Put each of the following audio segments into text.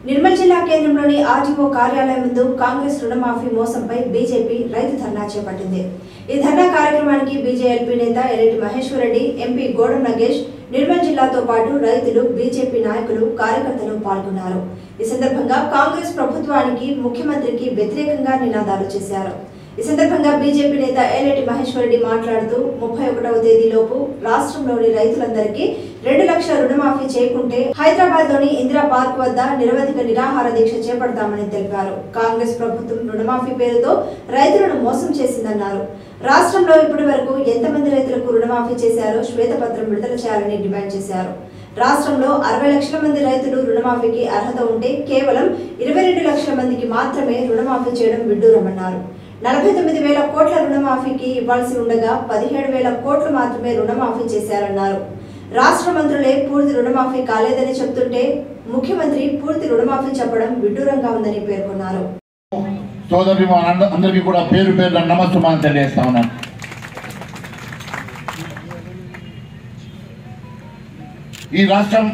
నిర్మల్ జిల్లా కేంద్రంలోని ఆర్టీఓ కార్యాలయం ముందు కాంగ్రెస్ రుణమాఫీ మోసంపై బీజేపీ రైతు ధర్నా చేపట్టింది ఈ ధర్నా కార్యక్రమానికి బీజేఎల్పీ నేత ఎరెడ్డి మహేశ్వర్ రెడ్డి ఎంపీ గోడం నగేష్ నిర్మల్ జిల్లాతో పాటు రైతులు బీజేపీ నాయకులు కార్యకర్తలు పాల్గొన్నారు ఈ సందర్భంగా కాంగ్రెస్ ప్రభుత్వానికి ముఖ్యమంత్రికి వ్యతిరేకంగా నినాదాలు చేశారు ఈ సందర్భంగా బీజేపీ నేత ఏలేటి మహేశ్వర్ రెడ్డి మాట్లాడుతూ ముప్పై ఒకటవ తేదీలోపు రాష్ట్రంలోని రైతులందరికీ రెండు లక్షల రుణమాఫీ చేయకుంటే హైదరాబాద్ లోని ఇందిరా పార్క్ వద్ద నిరవధిక నిరాహార దీక్ష చేపడతామని తెలిపారు కాంగ్రెస్ ప్రభుత్వం రుణమాఫీ పేరుతో రైతులను మోసం చేసిందన్నారు రాష్ట్రంలో ఇప్పటి వరకు ఎంతమంది రైతులకు రుణమాఫీ చేశారో శ్వేతపత్రం విడుదల చేయాలని డిమాండ్ చేశారు రాష్ట్రంలో అరవై లక్షల మంది రైతులు రుణమాఫీకి అర్హత ఉంటే కేవలం ఇరవై రెండు లక్షల మందికి మాత్రమే రుణమాఫీ చేయడం విడ్డూరమన్నారు నలభై తొమ్మిది వేల కోట్ల రుణమాఫీకి ఇవ్వాల్సి ఉండగా పదిహేడు వేల కోట్లు మాత్రమే రుణమాఫీ చేశారన్నారు రాష్ట్ర మంత్రులే పూర్తి రుణమాఫీ కాలేదని చెప్తుంటే ముఖ్యమంత్రి పూర్తి రుణమాఫీ చెప్పడం విడ్డూరంగా ఉందని పేర్కొన్నారు సోదరి అందరికీ కూడా పేరు పేరు నమస్సుమాన్ తెలియజేస్తా ఉన్నాను ఈ రాష్ట్రం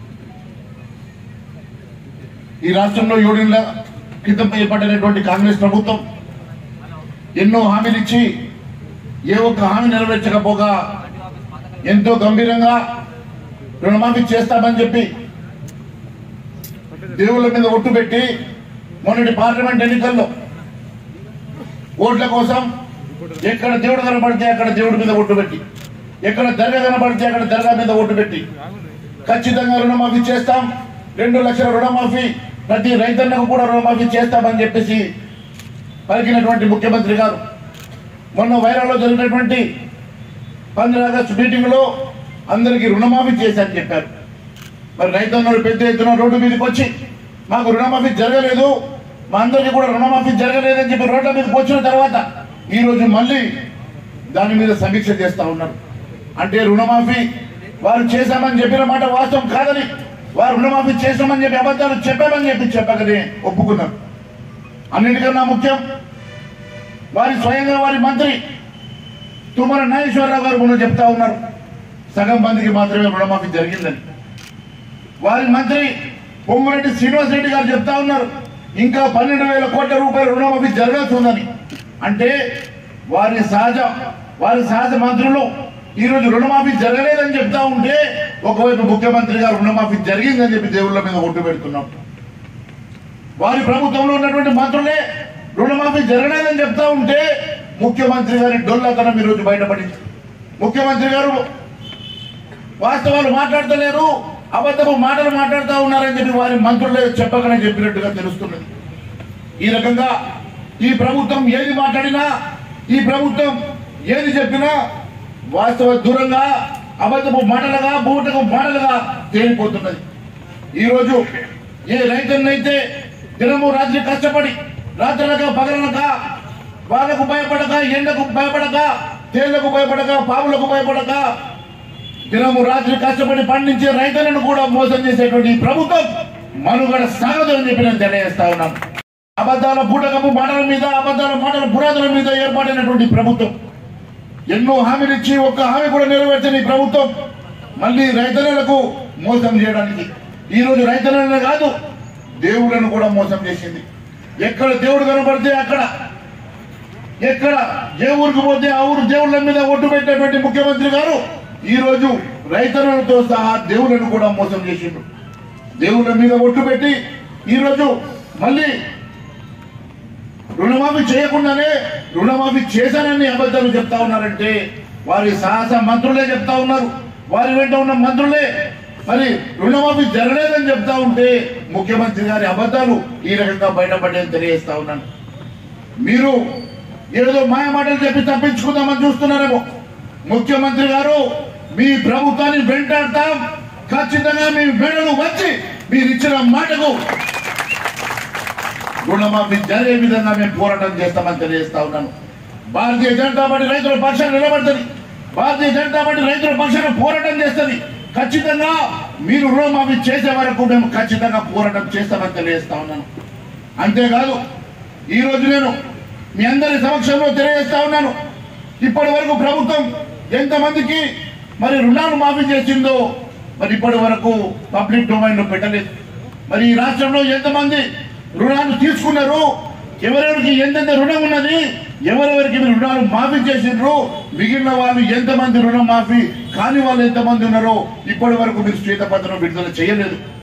ఈ రాష్ట్రంలో ఏడేళ్ల క్రితం ఏర్పడినటువంటి కాంగ్రెస్ ప్రభుత్వం ఎన్నో హామీలు ఇచ్చి ఏ ఒక్క హామీ నెరవేర్చకపోగా ఎంతో గంభీరంగా రుణమాఫీ చేస్తామని చెప్పి దేవుళ్ళ మీద ఒట్టు పెట్టి మొన్నటి పార్లమెంట్ ఎన్నికల్లో ఓట్ల కోసం ఎక్కడ దేవుడు కనబడితే అక్కడ దేవుడి మీద ఒట్టు పెట్టి ఎక్కడ దర్గా కనబడితే అక్కడ దర్గా మీద ఒట్టు పెట్టి ఖచ్చితంగా రుణమాఫీ చేస్తాం రెండు లక్షల రుణమాఫీ ప్రతి రైతన్నకు కూడా రుణమాఫీ చేస్తామని చెప్పేసి పలికినటువంటి ముఖ్యమంత్రి గారు మొన్న వైరాలో జరిగినటువంటి పంద్ర ఆగస్టు మీటింగ్లో అందరికీ రుణమాఫీ చేశారని చెప్పారు మరి రైతన్నలు పెద్ద ఎత్తున రోడ్డు మీదకి వచ్చి మాకు రుణమాఫీ జరగలేదు మా అందరికీ కూడా రుణమాఫీ జరగలేదని చెప్పి రోడ్ల మీదకి వచ్చిన తర్వాత ఈ రోజు మళ్ళీ దాని మీద సమీక్ష చేస్తా ఉన్నారు అంటే రుణమాఫీ వారు చేశామని చెప్పిన మాట వాస్తవం కాదని వారు రుణమాఫీ చేశామని చెప్పి అబద్ధాలు చెప్పామని చెప్పి చెప్పకనే ఒప్పుకున్నారు అన్నిటికన్నా ముఖ్యం వారి స్వయంగా వారి మంత్రి తుమ్మల నాగేశ్వరరావు గారు మొన్న చెప్తా ఉన్నారు సగం మందికి మాత్రమే రుణమాఫీ జరిగిందని వారి మంత్రి పొంగురెడ్డి శ్రీనివాస్ రెడ్డి గారు చెప్తా ఉన్నారు ఇంకా పన్నెండు వేల కోట్ల రూపాయల రుణమాఫీ జరగాల్సి ఉందని అంటే వారి సహజ వారి సహజ మంత్రులు ఈ రోజు రుణమాఫీ జరగలేదని చెప్తా ఉంటే ఒకవైపు ముఖ్యమంత్రి గారు రుణమాఫీ జరిగిందని చెప్పి దేవుళ్ళ మీద ఒట్టు పెడుతున్నాం వారి ప్రభుత్వంలో ఉన్నటువంటి మంత్రులే రుణమాఫీ జరగలేదని చెప్తా ఉంటే ముఖ్యమంత్రి గారి డొల్లతనం ఈరోజు బయటపడింది ముఖ్యమంత్రి గారు వాస్తవాలు మాట్లాడతలేరు అబద్ధపు మాటలు మాట్లాడుతూ ఉన్నారని చెప్పి వారి మంత్రులే చెప్పకనే చెప్పినట్టుగా తెలుస్తున్నది ఈ రకంగా ఈ ప్రభుత్వం ఏది మాట్లాడినా ఈ ప్రభుత్వం ఏది చెప్పినా వాస్తవ దూరంగా అబద్ధపు మాటలుగా బూటకు మాటలుగా తేలిపోతున్నది ఈరోజు ఏ రైతున్నైతే దినము రాత్రి కష్టపడి రాత్రనక పగలనక వాళ్ళకు భయపడక ఎండకు భయపడక తేళ్లకు భయపడక పాములకు భయపడక దినము రాత్రి కష్టపడి పండించే రైతులను కూడా మోసం చేసేటువంటి ఈ ప్రభుత్వం మనుగడ సాగదు అని చెప్పి నేను తెలియజేస్తా ఉన్నాను అబద్ధాల బూటకపు మాటల మీద అబద్ధాల మాటల పురాతన మీద ఏర్పాటైనటువంటి ప్రభుత్వం ఎన్నో హామీలు ఇచ్చి ఒక్క హామీ కూడా నెరవేర్చని ఈ ప్రభుత్వం మళ్ళీ రైతులకు మోసం చేయడానికి ఈ రోజు రైతులనే కాదు దేవుళ్ళను కూడా మోసం చేసింది ఎక్కడ దేవుడు కనబడితే అక్కడ ఎక్కడ ఏ ఊరికి పోతే ఆ ఊరు దేవుళ్ళ మీద ఒట్టు పెట్టేటువంటి ముఖ్యమంత్రి గారు ఈ రోజు రైతులతో సహా దేవుళ్ళను కూడా మోసం చేసిండు దేవుళ్ళ మీద ఒట్టు పెట్టి ఈ రోజు మళ్ళీ రుణమాఫీ చేయకుండానే రుణమాఫీ చేశానని అబద్ధాలు చెప్తా ఉన్నారంటే వారి సాహస మంత్రులే చెప్తా ఉన్నారు వారి వెంట ఉన్న మంత్రులే మరి రుణమాఫీ జరగలేదని చెప్తా ఉంటే ముఖ్యమంత్రి గారి అబద్ధాలు ఈ రకంగా బయటపడేది తెలియజేస్తా ఉన్నాను మీరు ఏదో మాయ మాటలు చెప్పి తప్పించుకుందామని చూస్తున్నారేమో ముఖ్యమంత్రి గారు మీ ప్రభుత్వాన్ని వెంటాడతాం ఖచ్చితంగా మీ మెడలు వచ్చి మీరు ఇచ్చిన మాటకు రుణమాఫీ జరిగే విధంగా మేము పోరాటం చేస్తామని తెలియజేస్తా ఉన్నాను భారతీయ జనతా పార్టీ రైతుల పక్షాన్ని నిలబడుతుంది భారతీయ జనతా పార్టీ రైతుల పక్షాన్ని పోరాటం చేస్తుంది ఖచ్చితంగా మీరు రుణమాఫీ చేసే వరకు మేము ఖచ్చితంగా పోరాటం చేస్తామని తెలియజేస్తా ఉన్నాను అంతేకాదు ఈ రోజు నేను మీ అందరి సమక్షంలో తెలియజేస్తా ఉన్నాను ఇప్పటి వరకు ప్రభుత్వం ఎంతమందికి మరి రుణాలు మాఫీ చేసిందో మరి ఇప్పటి వరకు పబ్లిక్ డొమైన్ లో పెట్టలేదు మరి ఈ రాష్ట్రంలో ఎంతమంది రుణాలు తీసుకున్నారు ఎవరెవరికి ఎంతెంత రుణం ఉన్నది ఎవరెవరికి మీరు రుణాలు మాఫీ చేసిండ్రు మిగిలిన వాళ్ళు ఎంతమంది రుణం మాఫీ కాని వాళ్ళు ఎంతమంది ఉన్నారో ఇప్పటి వరకు మీరు శ్వేతపత్రం విడుదల చేయలేదు